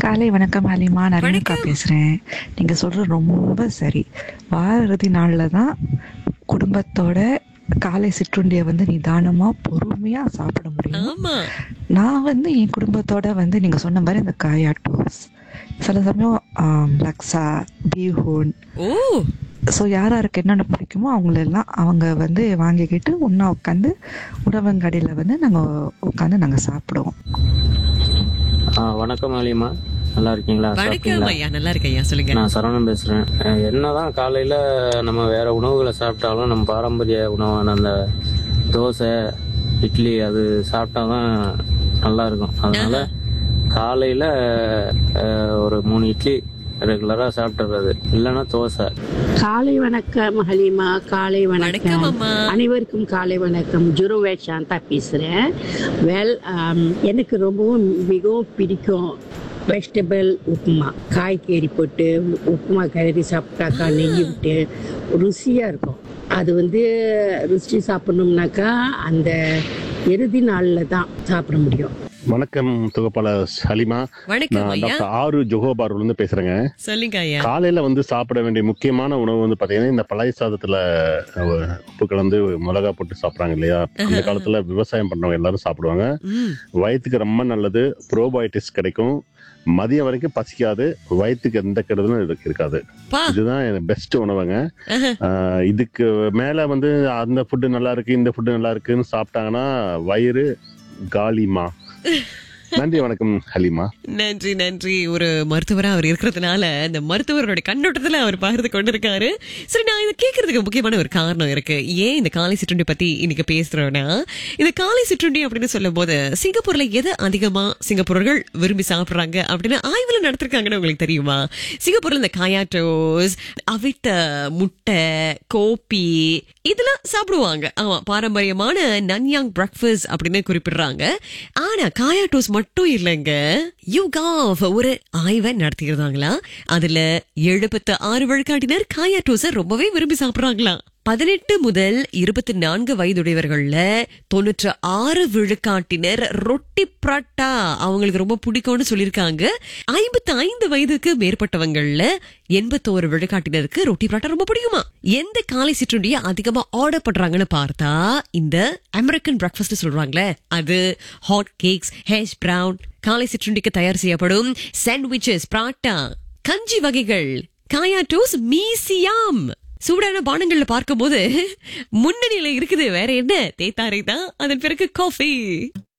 காலை வணக்கம் ஹலிமா நான் ரேணுகா வணக்கம். பேசுறேன் நீங்க சொல்றது ரொம்ப சரி வார இறுதி நாள்ல தான் குடும்பத்தோட காலை சிற்றுண்டியை வந்து நிதானமா பொறுமையா சாப்பிட முடியும் ஆமா நான் வந்து என் குடும்பத்தோட வந்து நீங்க சொன்ன மாதிரி இந்த காயா டோஸ் சில சமயம் ஆம், லக்ஸா பீஹூன் ஓ ஸோ யார் யாருக்கு என்னென்ன பிடிக்குமோ அவங்களெல்லாம் அவங்க வந்து வாங்கிக்கிட்டு ஒன்றா உட்காந்து உணவங்கடையில் வந்து நாங்கள் உட்காந்து நாங்கள் சாப்பிடுவோம் ஆ வணக்கம் அலிமா நல்லா இருக்கீங்களா வணக்கம் சாப்பிட்டீங்களா ஐயா நல்லா இருக்கு ஐயா சொல்லுங்க நான் சரவணன் பேசுறேன் அஹ் என்னதான் காலையில நம்ம வேற உணவுகளை சாப்பிட்டாலும் நம்ம பாரம்பரிய உணவான அந்த தோசை இட்லி அது சாப்பிட்டாதான் நல்லா இருக்கும் அதனால காலையில அஹ், ஒரு மூணு இட்லி ரெகுலரா சாப்பிட்டுறது இல்லைன்னா தோசை காலை வணக்கம் ஹலிமா காலை வணக்கம் வணக்கம் அம்மா. அனைவருக்கும் காலை வணக்கம் ஜுருவே சாந்தா பேசுகிறேன் வெல் எனக்கு ரொம்பவும் மிகவும் பிடிக்கும் வெஜிடபிள் உப்புமா காய்கறி போட்டு உப்புமா கிளறி சாப்பிட்டாக்கா நெய் விட்டு ருசியாக இருக்கும் அது வந்து ருசி சாப்பிடணும்னாக்கா அந்த இறுதி நாளில் தான் சாப்பிட முடியும் வணக்கம் தொகுப்பாளர் ஹலிமா வணக்கம் நான் ஐயா டாக்டர் ஆறு ஜொஹோபார்ல இருந்து பேசுறேங்க சொல்லுங்க ஐயா காலையில வந்து சாப்பிட வேண்டிய முக்கியமான உணவு வந்து பாத்தீங்கன்னா இந்த பழைய சாதத்துல அஹ், உப்பு கலந்து மிளகா போட்டு சாப்பிடுறாங்க இல்லையா அந்த காலத்துல விவசாயம் பண்றவங்க எல்லாரும் சாப்பிடுவாங்க ம் வயிற்றுக்கு ரொம்ப நல்லது ப்ரோபயோட்டிக்ஸ் கிடைக்கும் மதியம் வரைக்கும் பசிக்காது வயிற்றுக்கு எந்த கெடுதலும் இருக்கு- இருக்காது பா இதுதான் பெஸ்ட் உணவுங்க ஆஹ் இதுக்கு மேல வந்து அந்த ஃபுட்டு நல்லா இருக்கு இந்த ஃபுட்டு நல்லா இருக்குன்னு சாப்பிட்டாங்கன்னா வயிறு காலிமா நன்றி வணக்கம் ஹலிமா நன்றி நன்றி ஒரு மருத்துவரா அவர் இருக்கிறதுனால இந்த மருத்துவரோட கண்ணோட்டத்துல அவர் பகிர்ந்து கொண்டிருக்காரு சரி நான் இதை கேட்கறதுக்கு முக்கியமான ஒரு காரணம் இருக்கு ஏன் இந்த காலை சிற்றுண்டி பத்தி இன்னைக்கு பேசுறோம்னா இந்த காலை சிற்றுண்டி அப்படின்னு சொல்லும் போது சிங்கப்பூர்ல எதை அதிகமா சிங்கப்பூரர்கள் விரும்பி சாப்பிடுறாங்க அப்படின்னு ஆய்வுல நடத்திருக்காங்கன்னு உங்களுக்கு தெரியுமா சிங்கப்பூர்ல இந்த காயாட்டோஸ் அவிட்ட முட்டை கோப்பி இதெல்லாம் சாப்பிடுவாங்க ஆமா பாரம்பரியமான நன்யாங் பிரேக்ஃபாஸ்ட் அப்படின்னு குறிப்பிடுறாங்க ஆனா காயாட்டோஸ் மட்டும் இல்லைங்க யூகாஃப் ஒரு ஆய்வை நடத்தியிருந்தாங்களா அதுல எழுபத்து ஆறு விழுக்காட்டினர் காயாட்டோஸ ரொம்பவே விரும்பி சாப்பிடுறாங்களாம் பதினெட்டு முதல் இருபத்தி நான்கு வயதுடையவர்கள்ல தொண்ணூற்று ஆறு விழுக்காட்டினர் ரொட்டி பராட்டா அவங்களுக்கு ரொம்ப பிடிக்கும்னு சொல்லியிருக்காங்க ஐம்பத்தி ஐந்து வயதுக்கு மேற்பட்டவங்கள்ல எண்பத்தோரு விழுக்காட்டினருக்கு ரொட்டி பராட்டா ரொம்ப பிடிக்குமா எந்த காலை சிற்றுண்டியை அதிகமா ஆர்டர் பண்றாங்கன்னு பார்த்தா இந்த அமெரிக்கன் பிரேக்ஃபாஸ்ட் சொல்றாங்களே அது ஹாட் கேக்ஸ் ஹேஷ் பிரவுன் காலை சிற்றுண்டிக்கு தயார் செய்யப்படும் சாண்ட்விச்சஸ் பராட்டா கஞ்சி வகைகள் காயாட்டோஸ் மீசியாம் சூடான பானங்கள்ல பார்க்கும்போது முன்னணியில இருக்குது வேற என்ன தேத்தாரை தான் அதன் பிறகு காஃபி